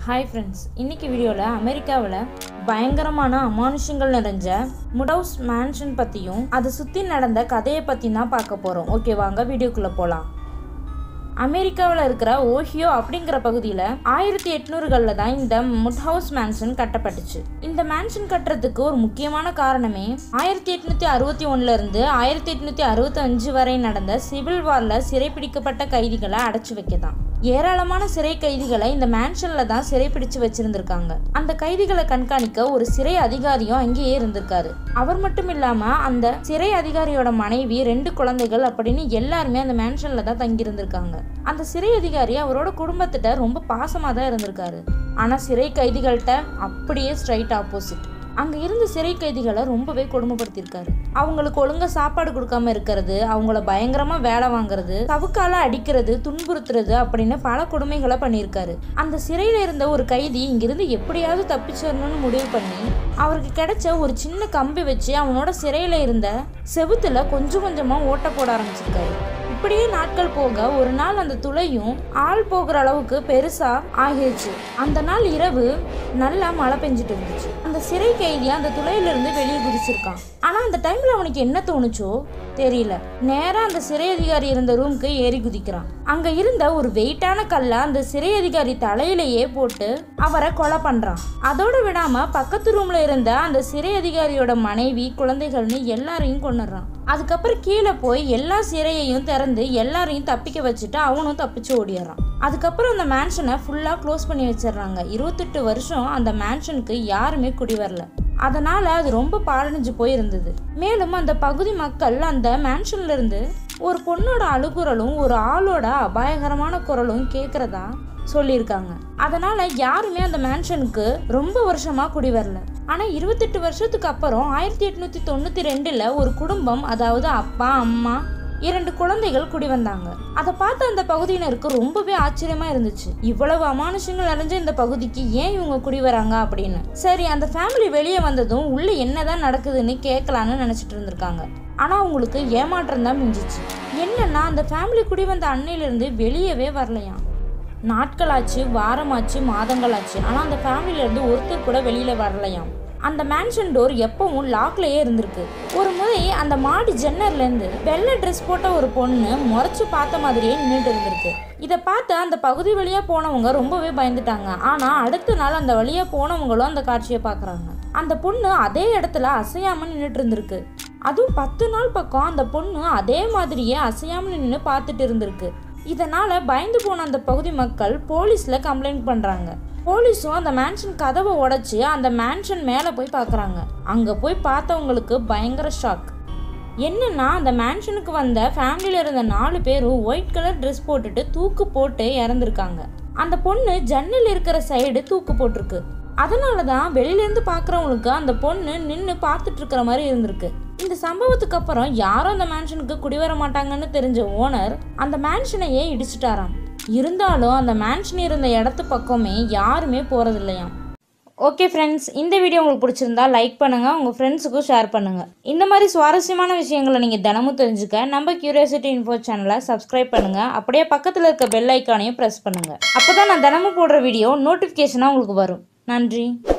hi friends இன்னைக்கு வீடியோவில் அமெரிக்காவில் பயங்கரமான அமானுஷங்கள் நிறைஞ்ச முடவுஸ் மேன்ஷன் பற்றியும் அதை சுற்றி நடந்த கதையை பற்றி தான் பார்க்க போகிறோம் ஓகே வாங்க வீடியோக்குள்ளே போகலாம் அமெரிக்காவில் இருக்கிற ஓஹியோ அப்படிங்கிற பகுதியில் ஆயிரத்தி எட்நூறுகளில் தான் இந்த முட் ஹவுஸ் மேன்ஷன் கட்டப்பட்டுச்சு இந்த மேன்ஷன் கட்டுறதுக்கு ஒரு முக்கியமான காரணமே ஆயிரத்தி எட்நூத்தி அறுபத்தி ஒண்ணுல இருந்து ஆயிரத்தி எட்நூத்தி அறுபத்தி அஞ்சு வரை நடந்த சிவில் வார்ல சிறைப்பிடிக்கப்பட்ட கைதிகளை அடைச்சு வைக்க தான் ஏராளமான சிறை கைதிகளை இந்த மேன்ஷன்ல தான் சிறைப்பிடிச்சு வச்சிருந்திருக்காங்க அந்த கைதிகளை கண்காணிக்க ஒரு சிறை அதிகாரியும் அங்கேயே இருந்திருக்காரு அவர் மட்டும் இல்லாம அந்த சிறை அதிகாரியோட மனைவி ரெண்டு குழந்தைகள் அப்படின்னு எல்லாருமே அந்த மேன்ஷன்ல தான் தங்கி இருந்திருக்காங்க அந்த சிறை அதிகாரி அவரோட குடும்பத்திட்ட ரொம்ப பாசமா தான் இருந்திருக்காரு ஆனா சிறை கைதிகள்கிட்ட அப்படியே ஸ்ட்ரைட் ஆப்போசிட் அங்க இருந்த சிறை கைதிகளை ரொம்பவே கொடுமைப்படுத்தியிருக்காரு அவங்களுக்கு ஒழுங்கா சாப்பாடு கொடுக்காம இருக்கிறது அவங்கள பயங்கரமா வேலை வாங்குறது சவுக்கால அடிக்கிறது துன்புறுத்துறது அப்படின்னு பல கொடுமைகளை பண்ணியிருக்காரு அந்த சிறையில இருந்த ஒரு கைதி இங்கிருந்து எப்படியாவது தப்பிச்சிடணும்னு முடிவு பண்ணி அவருக்கு கிடைச்ச ஒரு சின்ன கம்பி வச்சு அவனோட சிறையில இருந்த செவுத்துல கொஞ்சம் கொஞ்சமா ஓட்ட போட ஆரம்பிச்சிருக்காரு இப்படியே நாட்கள் போக ஒரு நாள் அந்த துளையும் ஆள் போகிற அளவுக்கு பெருசா ஆகிருச்சு அந்த நாள் இரவு நல்லா மழை பெஞ்சிட்டு இருந்துச்சு அந்த சிறை கைதி அந்த துளையிலிருந்து வெளியே குதிச்சிருக்கான் ஆனா அந்த டைம்ல அவனுக்கு என்ன தோணுச்சோ தெரியல நேரா அந்த சிறை அதிகாரி இருந்த ரூமுக்கு ஏறி குதிக்கிறான் அங்க இருந்த ஒரு வெயிட்டான கல்லை அந்த சிறை அதிகாரி தலையிலேயே போட்டு அவரை கொலை பண்றான் அதோட விடாம பக்கத்து ரூம்ல இருந்த அந்த சிறை அதிகாரியோட மனைவி குழந்தைகள்னு எல்லாரையும் கொண்டுறான் அதுக்கப்புறம் கீழே போய் எல்லா சிறையையும் திறந்து எல்லாரையும் தப்பிக்க வச்சுட்டு அவனும் தப்பிச்சு ஓடிடுறான் அதுக்கப்புறம் அந்த மேன்ஷனை ஃபுல்லாக க்ளோஸ் பண்ணி வச்சிடுறாங்க இருபத்தெட்டு வருஷம் அந்த மேன்ஷனுக்கு யாருமே குடி வரல அதனால அது ரொம்ப பாழடைஞ்சு போயிருந்தது மேலும் அந்த பகுதி மக்கள் அந்த மேன்ஷன்ல இருந்து ஒரு பொண்ணோட அழுகுரலும் ஒரு ஆளோட அபாயகரமான குரலும் கேட்கறதா சொல்லியிருக்காங்க அதனால யாருமே அந்த மேன்ஷனுக்கு ரொம்ப வருஷமா குடி வரல ஆனா இருபத்தெட்டு வருஷத்துக்கு அப்புறம் ஆயிரத்தி எட்நூத்தி தொண்ணூத்தி ரெண்டுல ஒரு குடும்பம் அதாவது அப்பா அம்மா இரண்டு குழந்தைகள் குடி வந்தாங்க அதை பார்த்த அந்த பகுதியினருக்கு ரொம்பவே ஆச்சரியமா இருந்துச்சு இவ்வளவு அமானுஷங்கள் நிறைஞ்ச இந்த பகுதிக்கு ஏன் இவங்க குடி வராங்க அப்படின்னு சரி அந்த ஃபேமிலி வெளியே வந்ததும் உள்ள என்னதான் நடக்குதுன்னு கேட்கலான்னு நினைச்சிட்டு இருந்திருக்காங்க ஆனா அவங்களுக்கு ஏமாற்றம் தான் மிஞ்சிச்சு என்னன்னா அந்த ஃபேமிலி குடி வந்த அன்னையிலிருந்து வெளியவே வரலையாம் நாட்களாச்சு வாரமாச்சு மாதங்களாச்சு ஆனால் அந்த ஃபேமிலியிலேருந்து ஒருத்தர் கூட வெளியில் வரலையாம் அந்த மேன்ஷன் டோர் எப்பவும் லாக்லயே இருந்திருக்கு ஒரு முறை அந்த மாடி ஜன்னர்லேருந்து வெள்ளை ட்ரெஸ் போட்ட ஒரு பொண்ணு முறைச்சு பார்த்த மாதிரியே நின்றுட்டு இருந்திருக்கு இதை பார்த்து அந்த பகுதி வழியாக போனவங்க ரொம்பவே பயந்துட்டாங்க ஆனால் அடுத்த நாள் அந்த வழியாக போனவங்களும் அந்த காட்சியை பார்க்குறாங்க அந்த பொண்ணு அதே இடத்துல அசையாமல் நின்றுட்டு இருந்திருக்கு அதுவும் பத்து நாள் பக்கம் அந்த பொண்ணு அதே மாதிரியே அசையாமல் நின்று பார்த்துட்டு இருந்திருக்கு இதனால பயந்து போன அந்த பகுதி மக்கள் போலீஸ்ல கம்ப்ளைண்ட் பண்றாங்க போலீஸும் அந்த மேன்ஷன் கதவை உடைச்சு அந்த மேன்ஷன் மேலே போய் பார்க்குறாங்க அங்கே போய் பார்த்தவங்களுக்கு பயங்கர ஷாக் என்னன்னா அந்த மேன்ஷனுக்கு வந்த ஃபேமிலியில் இருந்த நாலு பேரும் ஒயிட் கலர் ட்ரெஸ் போட்டுட்டு தூக்கு போட்டு இறந்துருக்காங்க அந்த பொண்ணு ஜன்னல் இருக்கிற சைடு தூக்கு போட்டிருக்கு அதனால தான் வெளியிலேருந்து பார்க்குறவங்களுக்கு அந்த பொண்ணு நின்று பார்த்துட்டு இருக்கிற மாதிரி இருந்திருக்கு இந்த சம்பவத்துக்கு அப்புறம் யாரும் அந்த மேன்ஷனுக்கு குடிவர மாட்டாங்கன்னு தெரிஞ்ச ஓனர் அந்த மேன்ஷனையே இடிச்சிட்டாராம் இருந்தாலும் அந்த மேன்ஷன் இருந்த இடத்து பக்கமே யாருமே போகிறதில்லையாம் ஓகே ஃப்ரெண்ட்ஸ் இந்த வீடியோ உங்களுக்கு பிடிச்சிருந்தா லைக் பண்ணுங்கள் உங்கள் ஃப்ரெண்ட்ஸுக்கும் ஷேர் பண்ணுங்கள் இந்த மாதிரி சுவாரஸ்யமான விஷயங்களை நீங்கள் தினமும் தெரிஞ்சுக்க நம்ம கியூரியாசிட்டி இன்ஃபோ சேனலை சப்ஸ்கிரைப் பண்ணுங்கள் அப்படியே பக்கத்தில் இருக்க பெல் ஐக்கானையும் ப்ரெஸ் பண்ணுங்கள் அப்போ தான் நான் தினமும் போடுற வீடியோ நோட்டிஃபிகேஷனாக உங்களுக்கு வரும் நன்றி